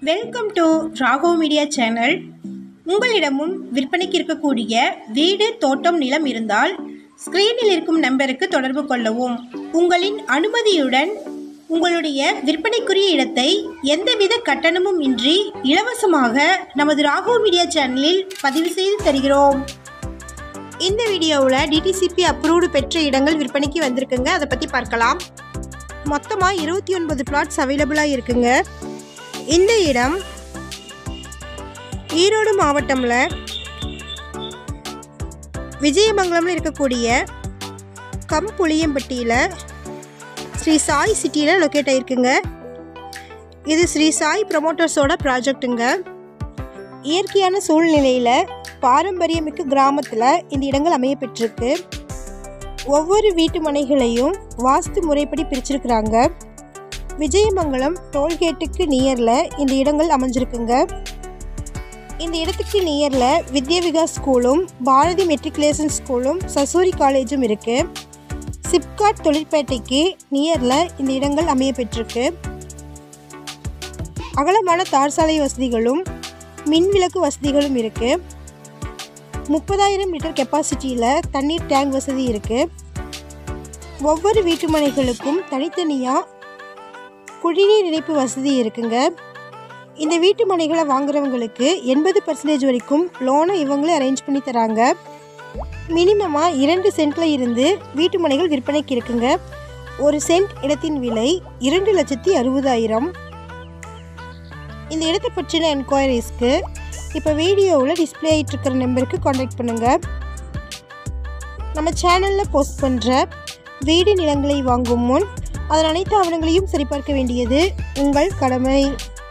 welcome to Raghav media channel உங்களிடமும் விற்பனைக்கு இருக்கக்கூடிய வீடு தோட்டம் நிலம் இருந்தால் ஸ்க்ரீனில் இருக்கும் நம்பருக்கு தொடர்பு கொள்ளவும் உங்களின் அனுமதியுடன் உங்களுடைய விற்பனைக்குரிய இடத்தை எந்தவித கட்டணமும் இன்றி இலவசமாக நமது ராகவ் மீடியா சேனலில் பதிவு செய்து தருகிறோம் இந்த வீடியோவில் டிடிசிபி அப்ரூவ்டு பெற்ற இடங்கள் விற்பனைக்கு வந்திருக்குங்க அதை பற்றி பார்க்கலாம் மொத்தமாக இருபத்தி ஒன்பது பிளாட்ஸ் அவைலபிளாக இருக்குங்க இந்த இடம் ஈரோடு மாவட்டம்ல விஜயமங்கலம்ல இருக்கக்கூடிய கம்புளியம்பட்டியில் ஸ்ரீ சாய் சிட்டியில் லொக்கேட் ஆயிருக்குங்க இது ஸ்ரீ சாய் ப்ரமோட்டர்ஸோட ப்ராஜெக்ட்டுங்க இயற்கையான சூழ்நிலையில் பாரம்பரியமிக்க கிராமத்தில் இந்த இடங்கள் அமைய பெற்றிருக்கு ஒவ்வொரு வீட்டு மனைகளையும் வாஸ்து முறைப்படி பிரிச்சிருக்கிறாங்க விஜயமங்கலம் டோல்கேட்டுக்கு நியரில் இந்த இடங்கள் அமைஞ்சிருக்குங்க இந்த இடத்துக்கு நியரில் வித்யா விகாஸ் ஸ்கூலும் பாரதி மெட்ரிகுலேஷன் ஸ்கூலும் சசூரி காலேஜும் இருக்குது சிப்காட் தொழிற்பேட்டைக்கு நியரில் இந்த இடங்கள் அமைய பெற்றிருக்கு அகலமான தார் சாலை வசதிகளும் மின் விளக்கு வசதிகளும் இருக்குது முப்பதாயிரம் லிட்டர் கெப்பாசிட்டியில் தண்ணீர் டேங்க் வசதி இருக்குது ஒவ்வொரு வீட்டு மனைகளுக்கும் தனித்தனியாக குடிநீர் இணைப்பு வசதி இருக்குங்க இந்த வீட்டு மனைகளை வாங்குறவங்களுக்கு எண்பது பர்சன்டேஜ் வரைக்கும் லோனை இவங்களே அரேஞ்ச் பண்ணி தராங்க மினிமமாக இரண்டு சென்ட்டில் இருந்து வீட்டு மனைகள் விற்பனைக்கு இருக்குங்க ஒரு சென்ட் இடத்தின் விலை இரண்டு லட்சத்தி அறுபதாயிரம் இந்த இடத்தை பற்றின என்கொயரிஸ்க்கு இப்போ வீடியோவில் டிஸ்பிளே ஆகிட்டு இருக்கிற நம்பருக்கு காண்டாக்ட் பண்ணுங்கள் நம்ம சேனலில் போஸ்ட் பண்ணுற வீடு நிலங்களை வாங்கும் முன் அதன் அனைத்து ஆவணங்களையும் சரிபார்க்க வேண்டியது உங்கள் கடமை